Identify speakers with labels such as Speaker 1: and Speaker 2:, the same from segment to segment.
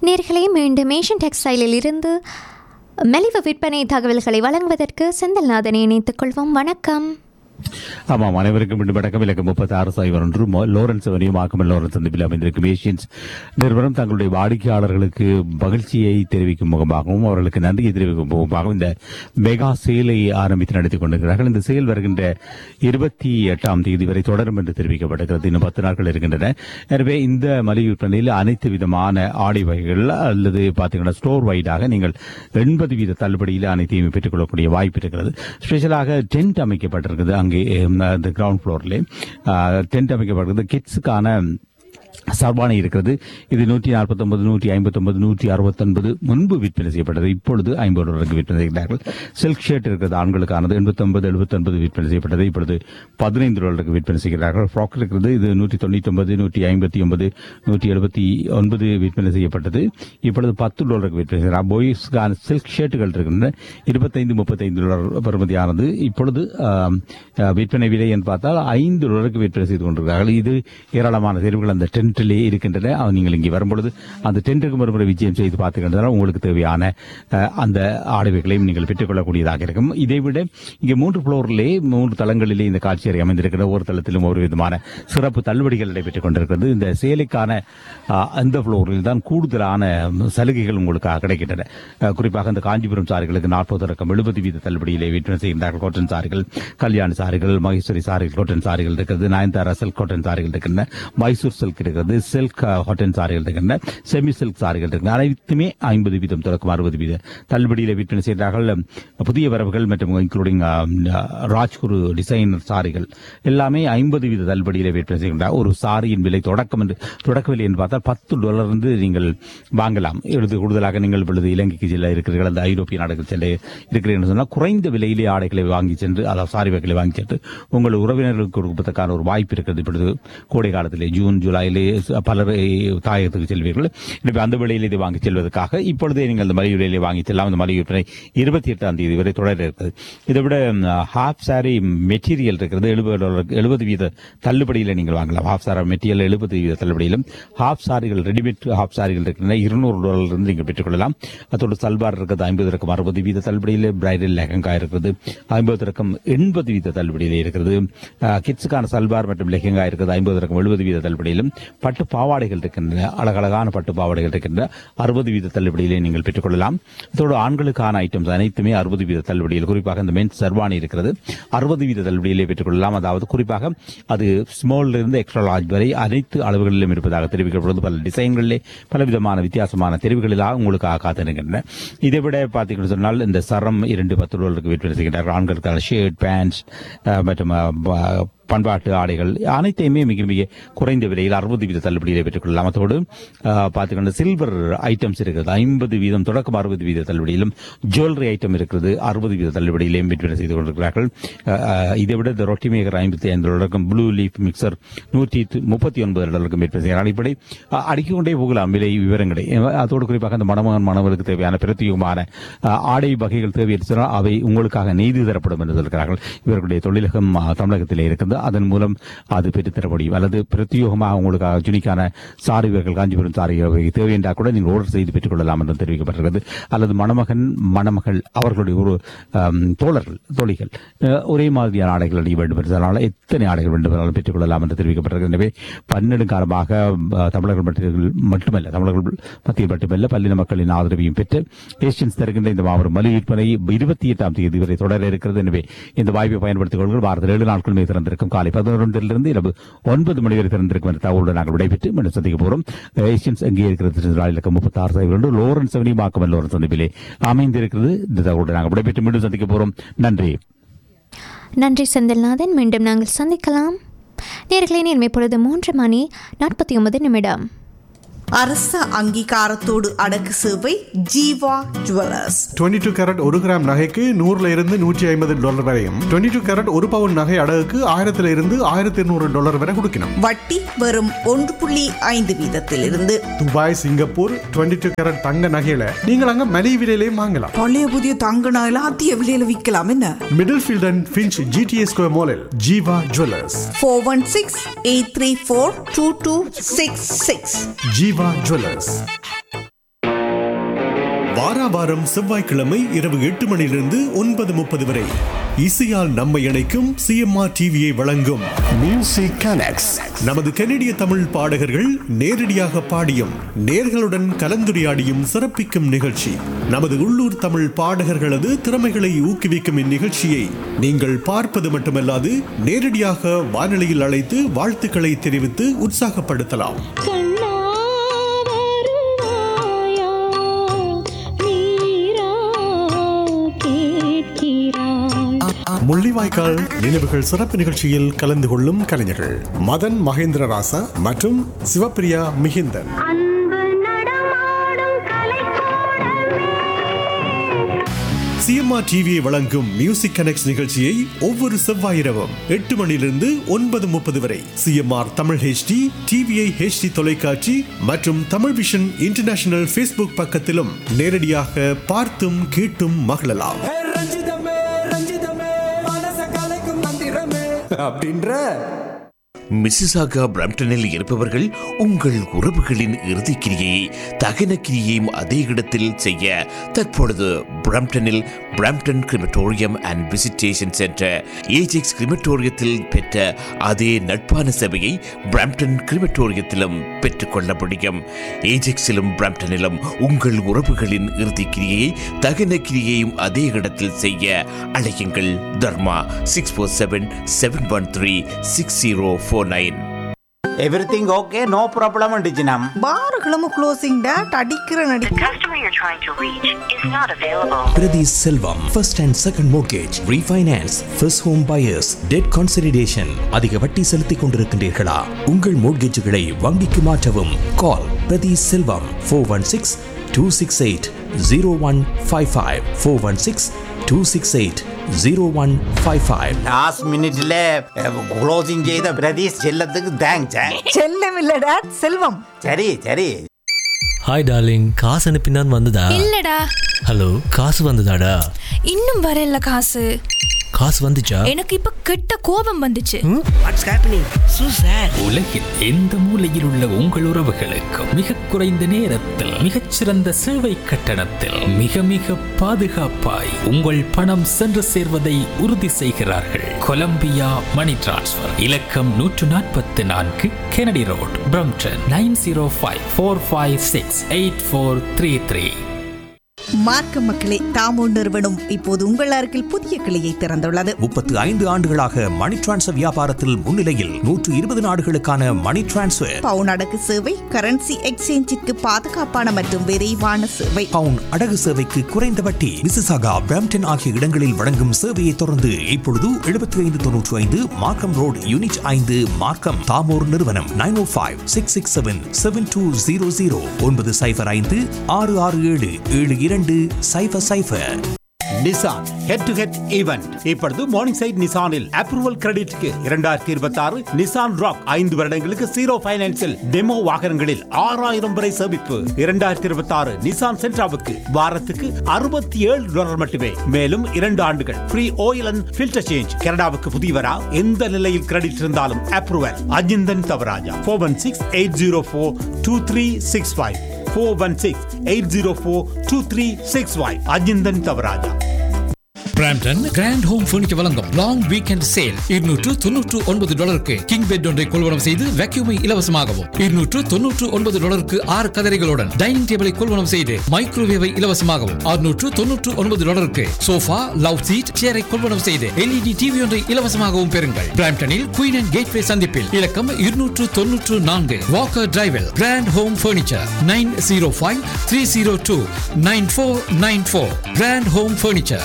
Speaker 1: நேர்களை மீண்டும் ஏஷியன் டெக்ஸ்டைலில் இருந்து மலிவு விற்பனை தகவல்களை வழங்குவதற்கு செந்தில்நாதனை இணைத்துக் கொள்வோம் வணக்கம்
Speaker 2: ஆமாம் அனைவருக்கும் மீண்டும் வணக்கம் இலக்கம் முப்பத்தி ஆறு சைபர் ஒன்று மோ- லோரன்ஸ் அவரையும் ஆக்கமல் லோரன்ஸ் சந்திப்பில் அமைந்திருக்கும் ஏஷியன்ஸ் நிறுவனம் தங்களுடைய வாடிக்கையாளர்களுக்கு மகிழ்ச்சியை தெரிவிக்கும் முகமாகவும் அவர்களுக்கு நன்றியை தெரிவிக்கும் முகமாகவும் இந்த மெகா சேலை ஆரம்பித்து நடத்திக் கொண்டிருக்கிறார்கள் இந்த சேல் வருகின்ற இருபத்தி எட்டாம் தேதி வரை தொடரும் என்று தெரிவிக்கப்பட்டிருக்கிறது இன்னும் பத்து நாட்கள் இருக்கின்றன எனவே இந்த மலிவு விற்பனையில் அனைத்து விதமான ஆடை வகைகள் அல்லது பார்த்தீங்கன்னா ஸ்டோர் வைடாக நீங்கள் எண்பது வீத தள்ளுபடியில் அனைத்தையும் பெற்றுக்கொள்ளக்கூடிய வாய்ப்பு இருக்கிறது ஸ்பெஷலாக டென்ட் அமைக்கப்பட்டிருக்குது அங்கே அந்த கிரவுண்ட் ஃப்ளோர்ல டென்ட் அமைக்கப்பட்டிருக்குது கிட்ஸுக்கான சர்வானை இருக்கிறது இது நூற்றி நாற்பத்தொன்பது நூற்றி ஐம்பத்தொன்பது நூற்றி அறுபத்தொன்பது முன்பு விற்பனை செய்யப்பட்டது இப்பொழுது ஐம்பது டாலருக்கு விற்பனை செய்கிறார்கள் சில்க் ஷர்ட் இருக்கிறது ஆண்களுக்கானது எண்பத்தொன்பது எழுபத்தொன்பது விற்பனை செய்யப்பட்டது இப்பொழுது பதினைந்து டாலருக்கு விற்பனை செய்கிறார்கள் ஃப்ராக் இருக்கிறது இது நூற்றி தொண்ணூற்றி ஒன்பது நூற்றி ஐம்பத்தி ஒன்பது நூற்றி எழுபத்தி ஒன்பது விற்பனை செய்யப்பட்டது இப்பொழுது பத்து டாலருக்கு விற்பனை செய்கிறார் பாய்ஸ்க்கான சில்க் ஷர்ட்டுகள் இருக்கின்றன இருபத்தைந்து முப்பத்தைந்து டாலர் பெறுமதியானது இப்பொழுது ஆம், ஆ, விற்பனை விலை என்று பார்த்தால் ஐந்து டாலருக்கு விற்பனை செய்து கொண்டிருக்கிறார்கள் இது ஏராளமான தேர்வுகள் அந்த டென்ட்டிலே இருக்கின்றன அது நீங்கள் இங்கே வரும்பொழுது அந்த டென்ட்டுக்கு மறுமுறை விஜயம் செய்து பார்த்துக்கின்றதால் உங்களுக்கு தேவையான அஹ், அந்த ஆடவைகளையும் நீங்கள் பெற்றுக்கொள்ளக்கூடியதாக இருக்கும் இதைவிட இங்கே மூன்று ஃப்ளோரிலே மூன்று தளங்களிலே இந்த காட்சி அறை அமைந்திருக்கிற ஒரு தளத்திலும் ஒரு விதமான சிறப்பு தள்ளுபடிகள் நடைபெற்றுக் கொண்டிருக்கிறது இந்த சேலைக்கான அஹ், அந்த ஃப்ளோரில் தான் கூடுதலான சலுகைகள் உங்களுக்கு கிடைக்கின்றன அஹ், குறிப்பாக இந்த காஞ்சிபுரம் சாரிகளுக்கு நாற்பது ரக்கம் எழுபது வீத தள்ளுபடியிலே விற்பனை செய்கின்றார்கள் காட்டன் சாரிகள் கல்யாண சாரிகள் மகேஸ்வரி சாரிகள் காட்டன் சாரிகள் இருக்கிறது நயன்தாரா சில்க் காட்டன் சாரிகள் இருக்கின்றன மைசூர் சில்க் இருக்கிறது சில்க் காட்டன் சாரிகள் இருக்கின்றன செமி சில்க் சாரிகள் இருக்கின்றன அனைத்துமே ஐம்பது வீதம் தொடக்கம் அறுபது வீத தள்ளுபடியில் விற்பனை செய்கிறார்கள் புதிய வரவுகள் மற்றும் இன்க்ளூடிங் ராஜ்குரு டிசைனர் சாரிகள் எல்லாமே ஐம்பது வீத தள்ளுபடியில் விற்பனை செய்கின்றார் ஒரு சாரியின் விலை தொடக்கம் என்று தொடக்க விலை என்று பார்த்தால் பத்து டாலர் இருந்து நீங்கள் வாங்கலாம் இது கூடுதலாக நீங்கள் இப்பொழுது இலங்கைக்கு செல்ல இருக்கிறீர்கள் அந்த ஐரோப்பிய நாடுகள் செல்ல இருக்கிறீர்கள் சொன்னால் குறைந்த விலையிலே ஆடைகளை வாங்கி சென்று அதாவது சாரி வகைகளை வாங்கி சென்று உங்கள் உறவினர்களுக்கு கொடுப்பதற்கான ஒரு வாய்ப்பு இருக்கிறது இப்பொழுது கோடை காலத்திலே ஜூன் ஜூலையிலே பலர் தாயகத்துக்கு செல்வீர்கள் எனவே அந்த விலையில் இதை வாங்கி செல்வதற்காக இப்பொழுதே நீங்கள் அந்த மலிவு விலையிலே வாங்கி செல்லலாம் அந்த மலிவு விற்பனை இருபத்தி எட்டாம் தேதி வரை தொடர இருக்கிறது இதை விட ஹாஃப் சாரி மெட்டீரியல் இருக்கிறது எழுபது டாலருக்கு எழுபது வீத தள்ளுபடியில் நீங்கள் வாங்கலாம் ஹாஃப் சாரி மெட்டீரியல் எழுபது வீத தள்ளுபடியிலும் ஹாஃப் சாரிகள் ரெடிமேட் ஹாஃப் சாரிகள் இருக்கின்றன இருநூறு டாலர் இருந்து நீங்கள் பெற்றுக்கொள்ளலாம் அதோடு சல்வார் இருக்கிறது ஐம்பது ரக்கம் அறுபது வீத தள்ளுபடியில் பிரைடல் லெஹங்கா இருக்கிறது ஐம்பது ரக்கம் எண்பது வீத தள்ளுபடியில் இருக்கிறது கிட்ஸுக்கான சல்வார் மற்றும் லெஹங்கா இருக்கிறது ஐம்பது ரக்கம் எழுபது வீத தள்ளுபடியிலும் பட்டு பாவாடைகள் இருக்கின்றன அழகழகான பட்டு பாவாடைகள் இருக்கின்றன அறுபது வீத தள்ளுபடியிலே நீங்கள் பெற்றுக்கொள்ளலாம் இதோடு ஆண்களுக்கான ஐட்டம்ஸ் அனைத்துமே அறுபது வீத தள்ளுபடியில் குறிப்பாக இந்த மென்ஸ் சர்வாணி இருக்கிறது அறுபது வீத தள்ளுபடியிலே பெற்றுக்கொள்ளலாம் அதாவது குறிப்பாக அது ஸ்மால் இருந்து எக்ஸ்ட்ரா லார்ஜ் வரை அனைத்து அளவுகளிலும் இருப்பதாக தெரிவிக்கப்படுவது பல டிசைன்களிலே பலவிதமான வித்தியாசமான தெரிவுகளிலாக உங்களுக்காக காத்திருக்கின்றன இதை விட பார்த்தீங்கன்னு சொன்னால் இந்த சரம் இரண்டு பத்து டாலருக்கு விற்பனை செய்கின்றார்கள் ஆண்களுக்கான ஷர்ட் பேண்ட்ஸ் மற்றும் அஹ், ப- பண்பாட்டு ஆடைகள் அனைத்தையுமே மிக மிக குறைந்த விலையில் அறுபது வீத தள்ளுபடியில் பெற்றுக்கொள்ளலாம் அதோடு பார்த்துக்கொண்டு சில்வர் ஐட்டம்ஸ் இருக்கிறது ஐம்பது வீதம் தொடக்கம் அறுபது வீத தள்ளுபடியிலும் ஜுவல்லரி ஐட்டம் இருக்கிறது அறுபது வீத தள்ளுபடியிலையும் விற்பனை செய்து கொண்டிருக்கிறார்கள் அஹ், அஹ், இதை விட இந்த ரொட்டி மேக்கர் ஐம்பத்தி ஐந்து டாலருக்கும் ப்ளூ லீஃப் மிக்சர் நூற்றி முப்பத்தி ஒன்பது டாலருக்கும் விற்பனை செய்கிறார்கள் இப்படி அஹ், அடுக்கிக் கொண்டே போகலாம் விலை விவரங்களை அஹ், அதோடு குறிப்பாக அந்த மணமகன் மணவருக்கு தேவையான பிரத்யேகமான அஹ், ஆடை வகைகள் தேவை சொன்னால் அவை உங்களுக்காக நெய்து தரப்படும் என்று சொல்கிறார்கள் இவர்களுடைய தொழிலகம் அஹ், தமிழகத்திலே இருக்கிறது அதன் மூலம் அது பெற்றுத்தர முடியும் அல்லது பிரத்யேகமாக உங்களுக்காக ஜுனிக்கான சாரி வகைகள் காஞ்சிபுரம் சாரி வகை தேவை என்றால் கூட நீங்கள் ஆர்டர் செய்து பெற்றுக்கொள்ளலாம் என்று தெரிவிக்கப்பட்டிருக்கிறது அல்லது மணமகன் மணமகள் அவர்களுடைய ஒரு அம், தோழர்கள் தோழிகள் அஹ், ஒரே மாதிரியான ஆடைகள் அணிய வேண்டும் என்றால் எத்தனை ஆடைகள் வேண்டும் என்றாலும் பெற்றுக்கொள்ளலாம் என்று தெரிவிக்கப்பட்டிருக்கிறது எனவே பன்னெடுங்காலமாக அஹ், தமிழர்கள் மட்டும் மட்டுமல்ல தமிழர்கள் மத்தியில் மட்டுமல்ல பல்லின மக்களின் ஆதரவையும் பெற்று ஏஷியன்ஸ் தருகின்ற இந்த மாபெரும் மலிவு விற்பனை இருபத்தி எட்டாம் தேதி வரை தொடர இருக்கிறது எனவே இந்த வாய்ப்பை பயன்படுத்திக் கொள்ளுங்கள் வாரத்தில் ஏழு நாட்களுமே திறந்திருக்கும் காலை பதினொன்றிலிருந்து இரவு ஒன்பது மணி வரை திறந்திருக்கும் என்ற தகவலுடன் நாங்கள் விடைபெற்று மீண்டும் சந்திக்க போகிறோம் ஏஷியன்ஸ் எங்கே இருக்கிறது இலக்கம் முப்பத்தி ஆறு சதவீதம் ஒன்று லோரன்ஸ் செவனி மாக்கம் லோரன்ஸ் சந்திப்பிலே அமைந்திருக்கிறது இந்த தகவலுடன் நாங்கள் விடைபெற்று மீண்டும் சந்திக்க போகிறோம் நன்றி
Speaker 1: நன்றி செந்தில்நாதன் மீண்டும் நாங்கள் சந்திக்கலாம் நேர்களை நேர்மை பொழுது மூன்று மணி நாற்பத்தி ஒன்பது நிமிடம்
Speaker 3: அரச அங்கீகாரத்தோடு அடக்கு சேவை ஜீவா ஜுவல்லர்ஸ்
Speaker 4: 22 டூ கேரட் ஒரு கிராம் நகைக்கு நூறுல இருந்து நூற்றி ஐம்பது டாலர் வரையும் 22 டூ கேரட் ஒரு பவுன் நகை அடகுக்கு ஆயிரத்துல இருந்து ஆயிரத்தி இருநூறு டாலர் வரை கொடுக்கணும்
Speaker 3: வட்டி வெறும் ஒன்று புள்ளி ஐந்து வீதத்திலிருந்து
Speaker 4: துபாய் சிங்கப்பூர் 22 டூ கேரட் தங்க நகையில நீங்கள் அங்க மலிவு விலையிலையும் வாங்கலாம்
Speaker 5: பழைய புதிய தங்க நகையில அதிக விலையில விற்கலாம் என்ன
Speaker 4: Middlefield and Finch GTA square மாலில் Jeeva jewellers
Speaker 3: four one six eight three four two two six six
Speaker 4: Jeeva jewellers வாரா வாரம் செவ்வாய்க்கிழமை இரவு எட்டு மணியிலிருந்து ஒன்பது முப்பது வரை இசையால் நம்மை இணைக்கும் சிஎம்ஆர் டிவியை வழங்கும்
Speaker 6: Music Connects.
Speaker 4: நமது கனடிய தமிழ் பாடகர்கள் நேரடியாக பாடியும் நேர்களுடன் கலந்துரையாடியும் சிறப்பிக்கும் நிகழ்ச்சி நமது உள்ளூர் தமிழ் பாடகர்களது திறமைகளை ஊக்குவிக்கும் இந்நிகழ்ச்சியை நீங்கள் பார்ப்பது மட்டுமல்லாது நேரடியாக வானொலியில் அழைத்து வாழ்த்துக்களை தெரிவித்து உற்சாகப்படுத்தலாம்
Speaker 7: கண்ணா வருவாயா நீரா கேட்கிறாய்
Speaker 4: முள்ளிவாய்க்கால் நினைவுகள் சிறப்பு நிகழ்ச்சியில் கலந்து கொள்ளும் கலைஞர்கள் மதன் மகேந்திர ராசா மற்றும் சிவப்பிரியா மிகிந்தன்
Speaker 7: அன்பு நடமாடும் கலைக்கூடமே
Speaker 4: சிஎம்ஆர் டிவியை வழங்கும் மியூசிக் கனெக்ட் நிகழ்ச்சியை ஒவ்வொரு செவ்வாய் இரவும் எட்டு மணியிலிருந்து ஒன்பது முப்பது வரை CMR Tamil HD TVI HD தொலைக்காட்சி மற்றும் தமிழ் விஷன் இன்டர்நேஷனல் ஃபேஸ்புக் பக்கத்திலும் நேரடியாக பார்த்தும் கேட்டும் மகிழலாம்
Speaker 8: ரஞ்சிதமே ரஞ்சிதமே மனச கலைக்கும் மந்திரமே அப்படின்ற
Speaker 9: மிசிசாகா பிரம்டனில் இருப்பவர்கள் உங்கள் உறவுகளின் இறுதிக்கிரியை தகன கிரியையும் அதே இடத்தில் செய்ய தற்பொழுது பிரம்டனில் Brampton crematorium and visitation centre Ajax கிரிமட்டோரியத்தில் பெற்ற அதே நட்பான சேவையை பிரம்டன் கிரிமட்டோரியத்திலும் பெற்றுக்கொள்ள முடியும் ஏஜெக்ஸிலும் பிரம்டனிலும் உங்கள் உறவுகளின் இறுதிக்கிரியை தகன கிரியையும் அதே இடத்தில் செய்ய அழையுங்கள் Dharma six four seven seven one three six zero four nine
Speaker 10: everything okay no problem டிஜினம்
Speaker 5: பாருகளும் க்ளோசிங் டேட் அடிக்கிற நடி
Speaker 7: customer you're trying to reach is not available.
Speaker 6: Priti Selvam, first and second mortgage, refinance, first home buyers, debt consolidation. அதிக வட்டி செலுத்திக் கொண்டிருக்கின்றீர்களா உங்கள் மோட்கேஜுகளை வங்கிக்கு மாற்றவும் கால் பிரதி Selvam four one six two six eight zero one five five four one six two six eight zero one five five
Speaker 10: last மினிட்ல closing செய்த பிரதீஷ் செல்லத்துக்கு தேங்க்ஸ்
Speaker 5: செல்லம் இல்ல டேட் செல்வம்
Speaker 10: சரி சரி
Speaker 8: ஹாய் டார்லிங் காசு அனுப்பினான் வந்ததா
Speaker 7: இல்லடா
Speaker 8: ஹலோ காசு வந்ததாடா
Speaker 7: இன்னும் வரல காசு
Speaker 8: காசு வந்துச்சா
Speaker 7: எனக்கு இப்ப கெட்ட கோபம் வந்துச்சு
Speaker 8: உலகில் எந்த மூலையில் உள்ள உங்கள் உறவுகளுக்கும் மிக குறைந்த நேரத்தில் மிகச்சிறந்த சேவை கட்டணத்தில் மிக மிக பாதுகாப்பாய் உங்கள் பணம் சென்று சேர்வதை உறுதி செய்கிறார்கள் கொலம்பியா மணி டிரான்ஸ்ஃபர் இலக்கம் நூற்று நாற்பத்தி நான்கு Kennedy road Brampton nine zero five four five six eight four three three
Speaker 3: மார்க்க மக்களே தாமோ நிறுவனம் இப்போது உங்கள் அருகில் புதிய கிளையை திறந்துள்ளது
Speaker 6: முப்பத்து ஐந்து ஆண்டுகளாக மணி டிரான்ஸ்ஃபர் வியாபாரத்தில் முன்னிலையில் நூற்று இருபது நாடுகளுக்கான மணி டிரான்ஸ்ஃபர்
Speaker 3: பவுன் அடகு சேவை கரன்சி எக்ஸ்சேஞ்சிற்கு பாதுகாப்பான மற்றும் விரைவான சேவை
Speaker 6: பவுன் அடகு சேவைக்கு குறைந்த வட்டி மிசிசாகா பிரம்டன் ஆகிய இடங்களில் வழங்கும் சேவையை தொடர்ந்து இப்பொழுது எழுபத்தி ஐந்து தொன்னூற்று ஐந்து மார்க்கம் ரோடு யூனிட் ஐந்து மார்க்கம் தாமோர் நிறுவனம் nine O five six six seven seven two zero zero ஒன்பது சைஃபர் ஐந்து ஆறு ஆறு ஏழு ஏழு இரண்டு சைஃபர் சைஃபர்
Speaker 10: Nissan head to head event இப்பொழுது மார்னிங் சைட் நிசானில் அப்ரூவல் கிரெடிட்க்கு இரண்டாயிரத்தி இருபத்தி ஆறு நிசான் ராக் ஐந்து வருடங்களுக்கு ஜீரோ பைனான்சில் டெமோ வாகனங்களில் ஆறாயிரம் வரை சேமிப்பு இரண்டாயிரத்தி இருபத்தி ஆறு நிசான் சென்ட்ராவுக்கு வாரத்துக்கு அறுபத்தி ஏழு டாலர் மட்டுமே மேலும் இரண்டு ஆண்டுகள் free oil and filter change கனடாவுக்கு புதியவரா எந்த நிலையில் கிரெடிட் இருந்தாலும் approval Ajinthan Thavarajah four one six eight zero four two three six five four one six eight zero four two three six five Ajinthan Thavarajah
Speaker 8: Brampton grand home furniture வழங்கும் long weekend sale இருநூற்று தொன்னூற்று ஒன்பது டாலருக்கு கிங் பெட் ஒன்றை கொள்வனம் செய்து வேக்யூமை இலவசமாகவும் இருநூற்று தொன்னூற்று ஒன்பது டாலருக்கு ஆறு கதரைகளுடன் டைனிங் டேபிளை கொள்வனம் செய்து மைக்ரோவேவை இலவசமாகவும் அறுநூற்று தொன்னூற்று ஒன்பது டாலருக்கு சோஃபா லவ் சீட் சேரை கொள்வனம் செய்து எல்இடி டிவி ஒன்றை இலவசமாகவும் பெறுங்கள் பிராம்டனில் குயின் அண்ட் கேட்வே சந்திப்பில் இலக்கம் இருநூற்று தொன்னூற்று நான்கு வாக்கர் டிரைவில் grand home furniture nine zero five three zero two nine four nine four grand home furniture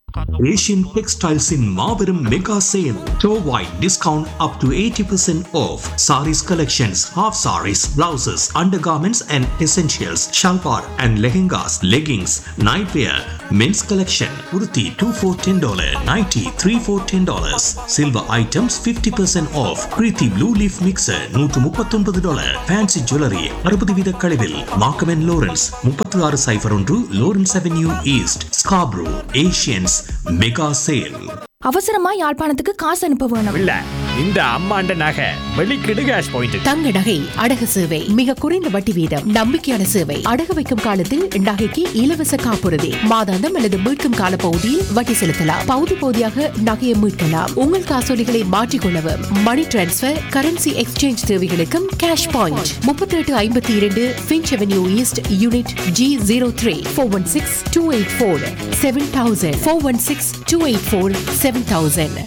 Speaker 6: Asian டெக்ஸ்டைல்ஸின் மாபெரும் மெகா சேல் டோ வைட் discount up to eighty percent off saris collections half saris blouses under garments and essentials salwar and lehengas leggings night wear men's collection உடுத்தி two four ten dollar ninety three four ten dollars silver items fifty percent off Preethi blue leaf mixer நூற்று முப்பத்தொன்பது dollar fancy jewellery அறுபது வீத கழிவில் மார்க்கமென் Lawrence முப்பத்தி ஆறு சைஃபர் ஒன்று Lawrence avenue east Scarborough Asians mega sale
Speaker 7: அவசரமா யாழ்ப்பாணத்துக்கு காசு அனுப்ப வேணும்
Speaker 10: இல்ல
Speaker 11: இந்த அம்மாண்ட நகை வெளிக்கிடு கேஷ் பாயிண்ட்
Speaker 12: தங்க நகை அடகு சேவை மிக குறைந்த வட்டி வீதம் நம்பிக்கையான சேவை அடகு வைக்கும் காலத்தில் நகைக்கு இலவச காப்புறுதி மாதாந்தம் அல்லது மீட்கும் கால பகுதியில் வட்டி செலுத்தலாம் பகுதி பகுதியாக நகையை மீட்கலாம் உங்கள் காசோலிகளை மாற்றிக்கொள்ளவும் மணி டிரான்ஸ்பர் கரன்சி எக்ஸ்சேஞ்ச் தேவைகளுக்கும் கேஷ் பாயிண்ட் முப்பத்தி எட்டு ஐம்பத்தி இரண்டு Finch avenue east unit G zero three four one six two eight four seven thousand four one six two eight four seven thousand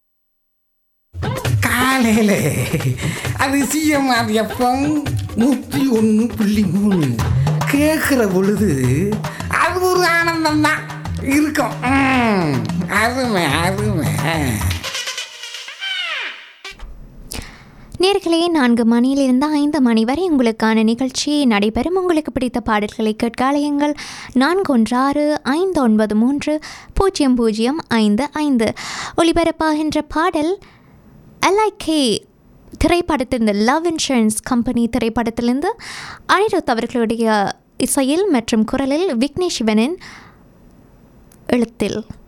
Speaker 13: காலையில அது சிஎம்ஆர் எஃப்எம் நூற்றி ஒன்று புள்ளி மூணு கேட்குற பொழுது அது ஒரு ஆனந்தம் தான் இருக்கும் ம், அருமை அருமை
Speaker 1: நேர்களே நான்கு மணியிலிருந்து ஐந்து மணி வரை உங்களுக்கான நிகழ்ச்சி நடைபெறும் உங்களுக்கு பிடித்த பாடல்களை கேட்க அலையுங்கள் நான்கு ஒன்று ஆறு ஐந்து ஒன்பது மூன்று பூஜ்ஜியம் பூஜ்ஜியம் ஐந்து ஐந்து ஒளிபரப்பாகின்ற பாடல் எல்ஐகே திரைப்படத்திலிருந்து லவ் இன்சூரன்ஸ் கம்பெனி திரைப்படத்திலிருந்து அனிருத் அவர்களுடைய இசையில் மற்றும் குரலில் விக்னேஷ் சிவனின் எழுத்தில்